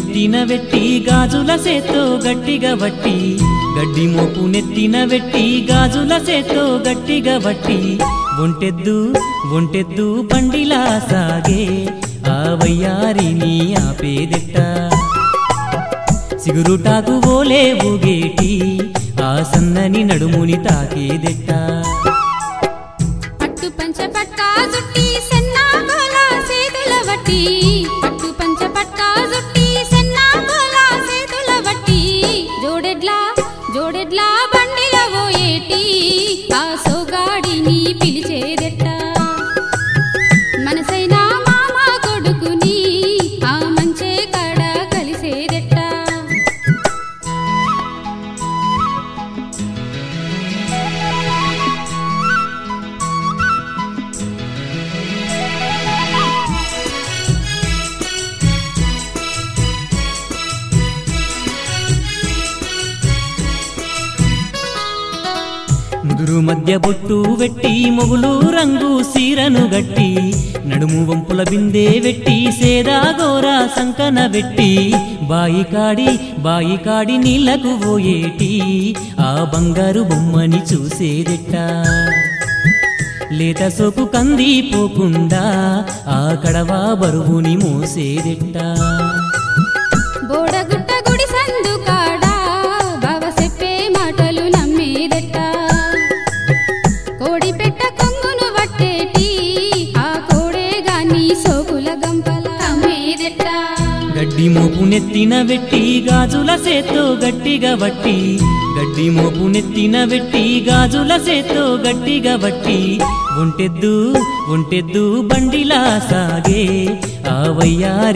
నెత్తిన వెట్టి గాజుల సేతో గట్టిగా వట్టి గడ్డి మోపు నెత్తిన వెట్టి గాజుల సేతో గట్టిగా వట్టి ఒంటెద్దు ఒంటెద్దు బండిలా సాగే ఆ వయ్యారిని ఆపేదెట్ట సిగురుటాకు ఓలే ఊగేటి ఆ సన్నని నడుముని తాకేదెట్ట పట్టు పంచ పట్టా జుట్టి సన్నా గోల సేతుల వట్టి పట్టు పంచ పట్టా జుట్టి సన్నా గోల సేతుల వట్టి జోడెడ్లా జోడెడ్లా బండిల పోయేటి ఆ సోగాడిని పిలిచేదెట్ట మనసైనా మామ కొడుకుని ఆ మంచే కాడ కలిసేదెట్ట ముదురు మధ్య బొట్టు వెట్టి మొగులు రంగు సీరను గట్టి నడుము వంపుల బిందే వెట్టి సేదా గోర సంకన వెట్టి బాయి కాడి బాయి కాడి నీళ్లకు పోయేటి ఆ బంగారు బొమ్మని చూసేదెట్ట లేత సోకు కంది పోకుండా ఆ కడవా బరువుని మోసేదెట్ట బోడగుట్ట గుడి సందు కాడా బావ చెప్పే మాటలు నమ్మేదెట్ట కోడి పెట్ట కొంగును వట్టేటి ఆ కోడే గాని సోకుల గంపల అమ్మేదెట్ట గడ్డి మోపు నెత్తిన వెట్టి గాజుల సేతో గట్టిగా వట్టి గడ్డి మోపు నెత్తిన వెట్టి గాజుల సేతో గట్టిగా వట్టి ఒంటెద్దు ఒంటెద్దు బండిలా సాగే ఆ వయ్యారి